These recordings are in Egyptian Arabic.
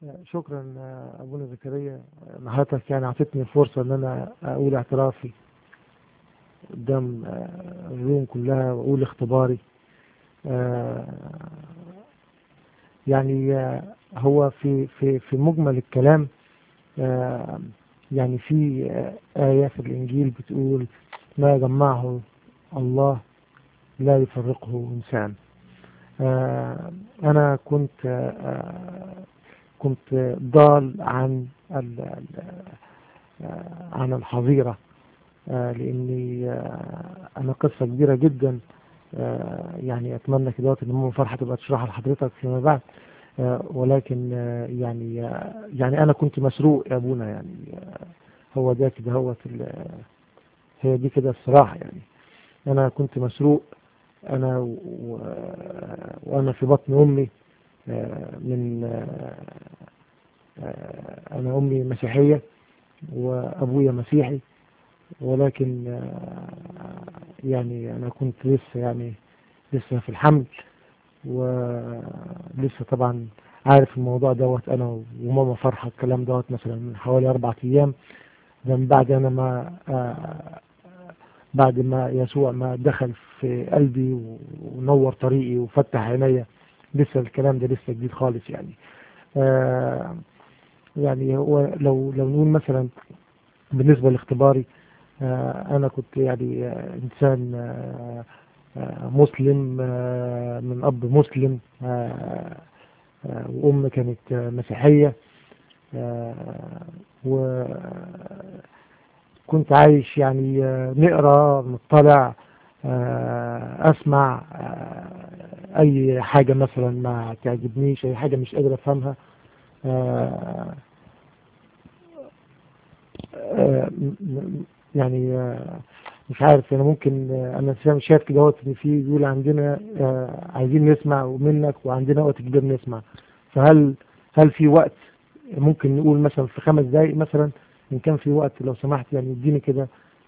شكرا أبونا زكريا إن حضرتك يعني أعطتني الفرصة إن أنا أقول اعترافي قدام الروم كلها وأقول اختباري يعني هو في في في مجمل الكلام يعني في آية في الإنجيل بتقول ما جمعه الله لا يفرقه إنسان أنا كنت كنت ضال عن عن الحظيرة لأني أنا قصة كبيرة جدا يعني أتمنى كده إن ماما فرحة تبقى تشرحها لحضرتك فيما بعد ولكن يعني يعني أنا كنت مسروق يا أبونا يعني هو ده كده هو هي دي كده الصراحة يعني أنا كنت مسروق أنا و... وأنا في بطن أمي من أنا أمي مسيحية وأبويا مسيحي ولكن يعني أنا كنت لسه يعني لسه في الحمل ولسه طبعا عارف الموضوع دوت أنا وماما فرحة الكلام دوت مثلا من حوالي أربعة أيام من بعد أنا ما بعد ما يسوع ما دخل في قلبي ونور طريقي وفتح عينيا لسه الكلام ده لسه جديد خالص يعني آه يعني هو لو لو نقول مثلا بالنسبة لاختباري آه أنا كنت يعني آه إنسان آه آه مسلم آه من أب مسلم آه آه وأم كانت آه مسيحية آه وكنت عايش يعني آه نقرأ نطلع آه أسمع آه أي حاجة مثلا ما تعجبنيش أي حاجة مش قادر أفهمها آه يعني مش عارف انا ممكن انا شايف كده وقت ان في يقول عندنا عايزين نسمع منك وعندنا وقت كبير نسمع فهل هل في وقت ممكن نقول مثلا في خمس دقايق مثلا ان كان في وقت لو سمحت يعني اديني كده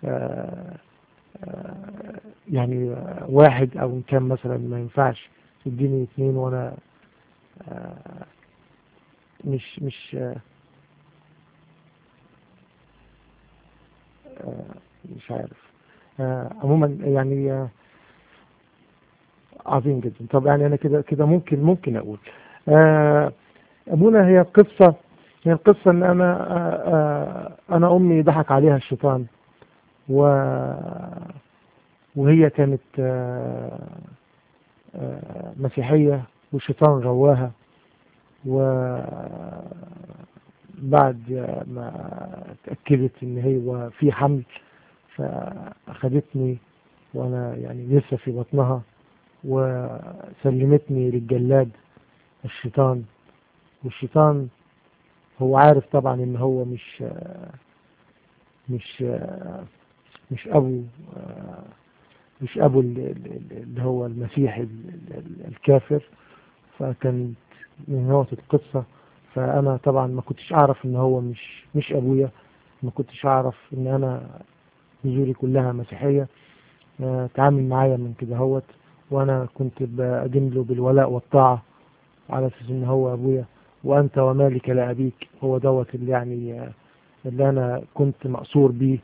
يعني واحد او ان كان مثلا ما ينفعش اديني اثنين وانا مش مش مش عارف عموما يعني عظيم جدا طب يعني انا كده كده ممكن ممكن اقول ابونا هي قصة هي القصة ان انا انا امي ضحك عليها الشيطان و وهي كانت مسيحية والشيطان رواها وبعد ما اتأكدت ان هو في حمل فأخذتني وأنا يعني لسه في بطنها وسلمتني للجلاد الشيطان والشيطان هو عارف طبعا ان هو مش مش مش ابو مش ابو اللي هو المسيحي الكافر فكانت من نوع القصة فانا طبعا ما كنتش اعرف ان هو مش مش ابويا ما كنتش اعرف ان انا نزولي كلها مسيحية تعامل معايا من كده هوت وانا كنت بقدم له بالولاء والطاعة على اساس ان هو ابويا وانت ومالك لابيك هو دوت اللي يعني اللي انا كنت مقصور بيه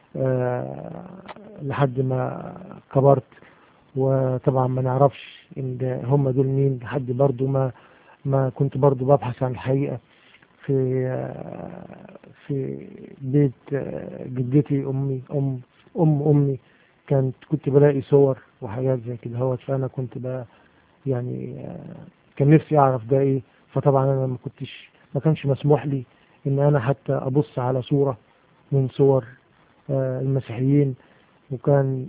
لحد ما كبرت وطبعا ما نعرفش ان هم دول مين لحد برضو ما ما كنت برضو ببحث عن الحقيقة في في بيت جدتي امي ام ام امي كانت كنت بلاقي صور وحاجات زي كده هوت فانا كنت بقى يعني كان نفسي اعرف ده ايه فطبعا انا ما كنتش ما كانش مسموح لي ان انا حتى ابص على صورة من صور المسيحيين وكان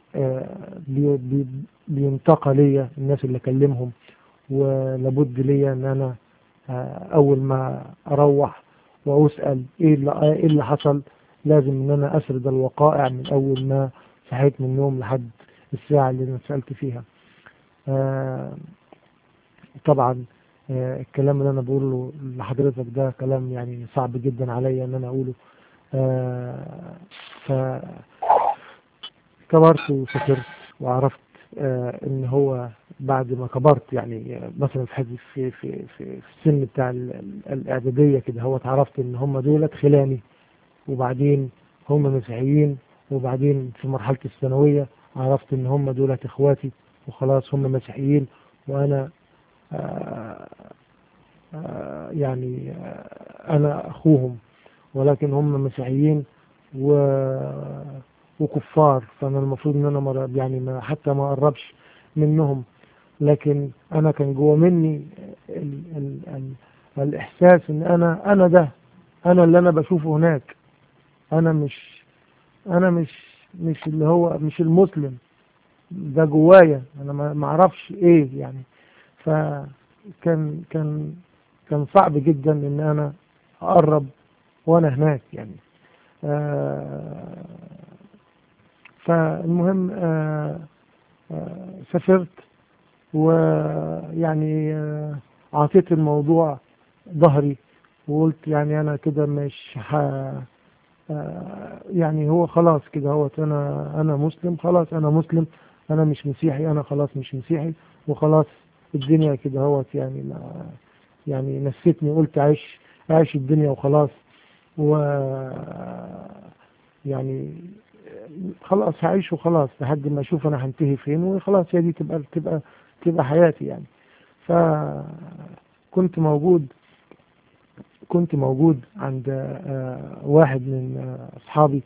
بينتقى ليا الناس اللي اكلمهم ولابد ليا ان انا اول ما اروح واسال ايه اللي ايه اللي حصل لازم ان انا اسرد الوقائع من اول ما صحيت من النوم لحد الساعه اللي انا سالت فيها طبعا الكلام اللي انا بقوله لحضرتك ده كلام يعني صعب جدا عليا ان انا اقوله ف كبرت وسافرت وعرفت آه، ان هو بعد ما كبرت يعني آه، مثلا في حد- في في في في السن بتاع ال- ال- الاعداديه كده هو اتعرفت ان هم دولت خلاني وبعدين هم مسيحيين وبعدين في مرحله الثانويه عرفت ان هم دولت اخواتي وخلاص هم مسيحيين وانا آه، آه، يعني آه، انا اخوهم ولكن هم مسيحيين و وكفار فانا المفروض ان انا ما يعني ما حتى ما اقربش منهم لكن انا كان جوه مني ال ال ال الاحساس ان انا انا ده انا اللي انا بشوفه هناك انا مش انا مش مش اللي هو مش المسلم ده جوايا انا ما ما اعرفش ايه يعني فكان كان كان صعب جدا ان انا اقرب وانا هناك يعني آه فالمهم آه آه سافرت ويعني آه عطيت الموضوع ظهري وقلت يعني انا كده مش ح... آه يعني هو خلاص كده هو انا انا مسلم خلاص انا مسلم انا مش مسيحي انا خلاص مش مسيحي وخلاص الدنيا كده هوت يعني ما يعني نسيتني قلت عيش عيش الدنيا وخلاص و يعني خلاص هعيش وخلاص لحد ما اشوف انا هنتهي فين وخلاص هي دي تبقى تبقى تبقى حياتي يعني فكنت موجود كنت موجود عند آه، واحد من آه، اصحابي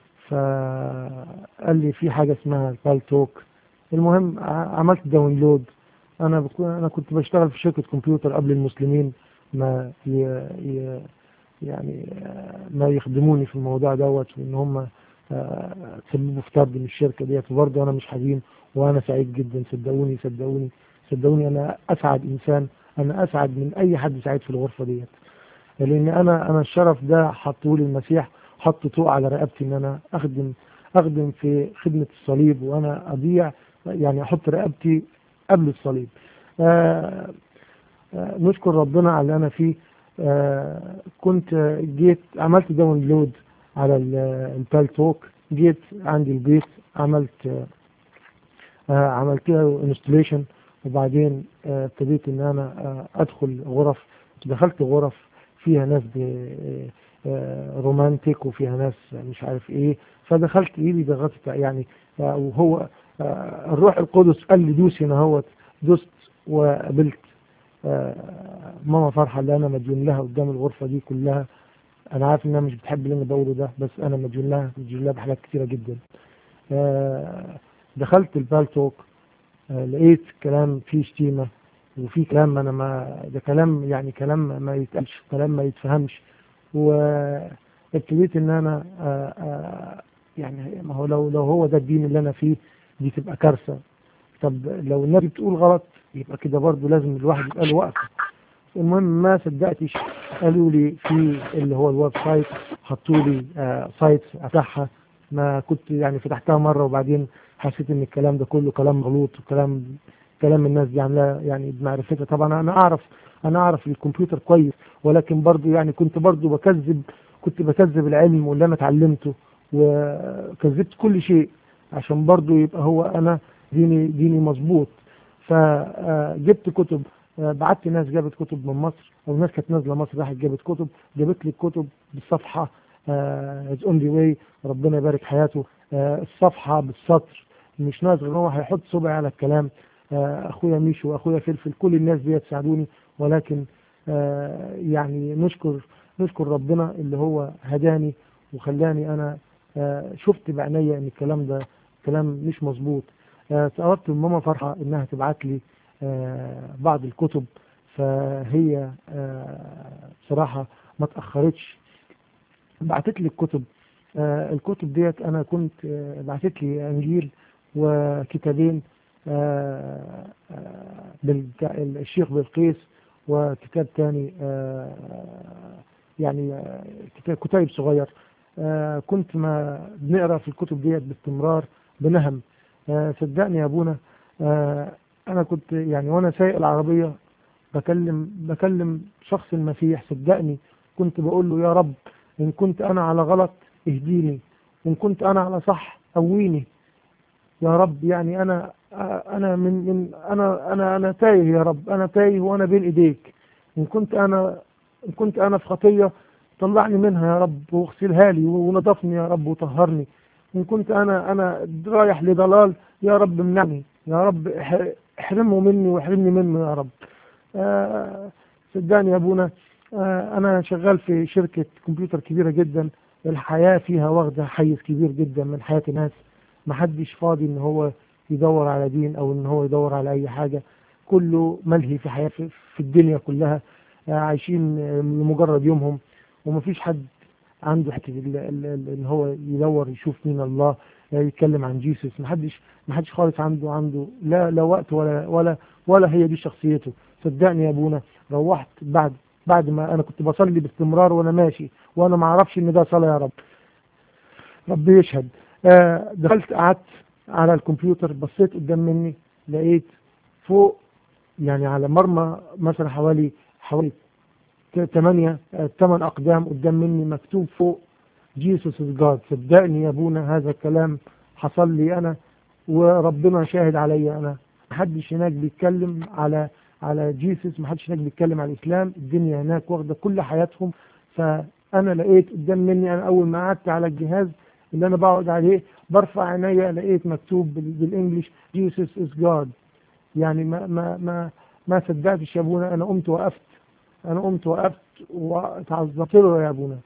فقال لي في حاجه اسمها البال توك المهم ع- عملت داونلود انا بكون انا كنت بشتغل في شركه كمبيوتر قبل المسلمين ما ي... ي... يعني آه، ما يخدموني في الموضوع دوت وان هم آه، تسببوا في طرد من الشركه ديت وبرضه انا مش حزين وانا سعيد جدا صدقوني صدقوني صدقوني انا اسعد انسان انا اسعد من اي حد سعيد في الغرفه ديت لان انا انا الشرف ده حطه لي المسيح حط طوق على رقبتي ان انا اخدم اخدم في خدمه الصليب وانا اضيع يعني احط رقبتي قبل الصليب آه آه نشكر ربنا على اللي انا فيه آه كنت جيت عملت داونلود على البال توك جيت عندي البيت عملت آه آه عملت له انستليشن وبعدين آه، ابتديت ان انا آه، ادخل غرف دخلت غرف فيها ناس ب- آه، رومانتيك وفيها ناس مش عارف ايه فدخلت ايدي ضغطت يعني آه، وهو آه، الروح القدس قال لي دوس هنا اهوت دوست وقابلت آه، ماما فرحه اللي انا مديون لها قدام الغرفه دي كلها انا عارف انها مش بتحب اللي انا بقوله ده بس انا مديون لها مديون لها بحاجات كتيره جدا آه، دخلت البالتوك آه، لقيت كلام فيه شتيمه وفي كلام انا ما ده كلام يعني كلام ما يتقالش كلام ما يتفهمش وابتديت ان انا آه، آه، يعني ما هو لو لو هو ده الدين اللي انا فيه دي تبقى كارثه طب لو النبي بتقول غلط يبقى كده برضه لازم الواحد يبقى له وقفه المهم ما صدقتش قالوا لي في اللي هو الويب سايت حطوا لي آه سايت افتحها ما كنت يعني فتحتها مره وبعدين حسيت ان الكلام ده كله كلام غلط وكلام كلام الناس دي عاملاه يعني بمعرفتها طبعا انا اعرف انا اعرف الكمبيوتر كويس ولكن برضو يعني كنت برضو بكذب كنت بكذب العلم واللي انا اتعلمته وكذبت كل شيء عشان برضو يبقى هو انا ديني ديني مظبوط فجبت كتب آه، بعت ناس جابت كتب من مصر او ناس كانت نازله مصر راحت جابت كتب جابت لي الكتب بالصفحه از اونلي واي ربنا يبارك حياته آه، الصفحه بالسطر مش ناقص غير هو هيحط صبعي على الكلام آه، اخويا ميشو واخويا فلفل كل الناس دي تساعدوني ولكن آه، يعني نشكر نشكر ربنا اللي هو هداني وخلاني انا آه، شفت بعينيا ان الكلام ده كلام مش مظبوط آه، طلبت من ماما فرحه انها تبعت لي آه، بعض الكتب فهي آه، بصراحه ما تاخرتش بعتت لي الكتب آه، الكتب ديت انا كنت آه، بعتت لي انجيل وكتابين آه، آه، بالك- الشيخ بلقيس وكتاب تاني آه، يعني آه، كتاب كتيب صغير آه، كنت ما بنقرا في الكتب ديت باستمرار بنهم آه، صدقني يا ابونا آه، انا كنت يعني وانا سايق العربيه بكلم بكلم شخص المسيح صدقني كنت بقول له يا رب ان كنت انا على غلط اهديني وان كنت انا على صح قويني يا رب يعني انا انا من من انا انا انا تايه يا رب انا تايه وانا بين ايديك ان كنت انا ان كنت انا في خطيه طلعني منها يا رب واغسلها لي ونضفني يا رب وطهرني ان كنت انا انا رايح لضلال يا رب امنعني يا رب احرمه مني واحرمني منه يا رب آه صدقني يا ابونا آه انا شغال في شركة كمبيوتر كبيرة جدا الحياة فيها واخدة حيز كبير جدا من حياة الناس محدش فاضي ان هو يدور على دين او ان هو يدور على اي حاجة كله ملهي في حياة في الدنيا كلها آه عايشين لمجرد يومهم ومفيش حد عنده حته ان هو يدور يشوف مين الله يتكلم عن جيسوس محدش محدش خالص عنده عنده لا لا وقت ولا ولا ولا هي دي شخصيته صدقني يا ابونا روحت بعد بعد ما انا كنت بصلي باستمرار وانا ماشي وانا ما اعرفش ان ده صلاه يا رب ربي يشهد آه دخلت قعدت على الكمبيوتر بصيت قدام مني لقيت فوق يعني على مرمى مثلا حوالي حوالي ثمانية ثمان أقدام قدام مني مكتوب فوق جيسوس از جاد صدقني يا ابونا هذا الكلام حصل لي أنا وربنا شاهد عليا أنا محدش هناك بيتكلم على على جيسوس محدش هناك بيتكلم على الإسلام الدنيا هناك واخدة كل حياتهم فأنا لقيت قدام مني أنا أول ما قعدت على الجهاز اللي أنا بقعد عليه برفع عينيا لقيت مكتوب بالإنجليش جيسوس از جاد يعني ما ما ما ما صدقتش يا ابونا أنا قمت وقفت انا قمت وقفت وتعذبت له يا ابونا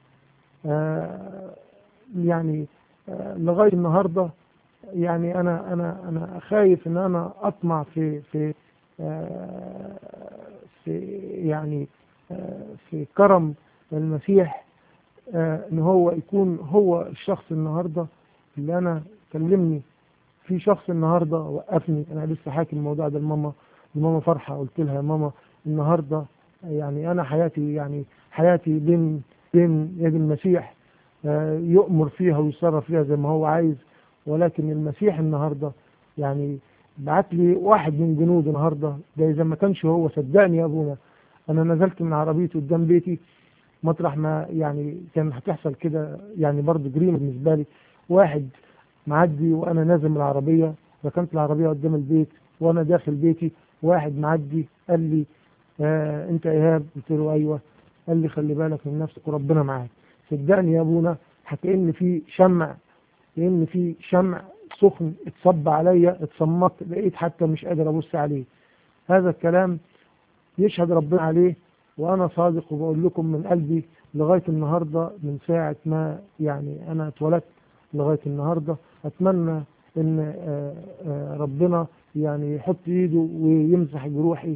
آه يعني آه لغايه النهارده يعني انا انا انا خايف ان انا اطمع في في آه في يعني في كرم المسيح ان هو يكون هو الشخص النهارده اللي انا كلمني في شخص النهارده وقفني انا لسه حاكي الموضوع ده لماما لماما فرحه قلت لها يا ماما النهارده يعني أنا حياتي يعني حياتي بين بين يد المسيح يؤمر فيها ويتصرف فيها زي ما هو عايز ولكن المسيح النهارده يعني بعت لي واحد من جنود النهارده ده إذا ما كانش هو صدقني يا أبونا أنا نزلت من عربيتي قدام بيتي مطرح ما يعني كان هتحصل كده يعني برضه جريمة بالنسبة لي واحد معدي وأنا نازل من العربية ركنت العربية قدام البيت وأنا داخل بيتي واحد معدي قال لي آه انت ايهاب قلت له ايوه قال لي خلي بالك من نفسك وربنا معاك صدقني يا ابونا كأن في شمع كأن في شمع سخن اتصب عليا اتصمت لقيت حتى مش قادر ابص عليه هذا الكلام يشهد ربنا عليه وانا صادق وبقول لكم من قلبي لغايه النهارده من ساعه ما يعني انا اتولدت لغايه النهارده اتمنى ان آه آه ربنا يعني يحط ايده ويمسح جروحي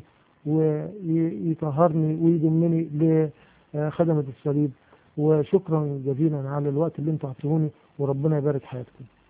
ويطهرني ويضمني لخدمة الصليب وشكرا جزيلا على الوقت اللي انتوا عطيهوني وربنا يبارك حياتكم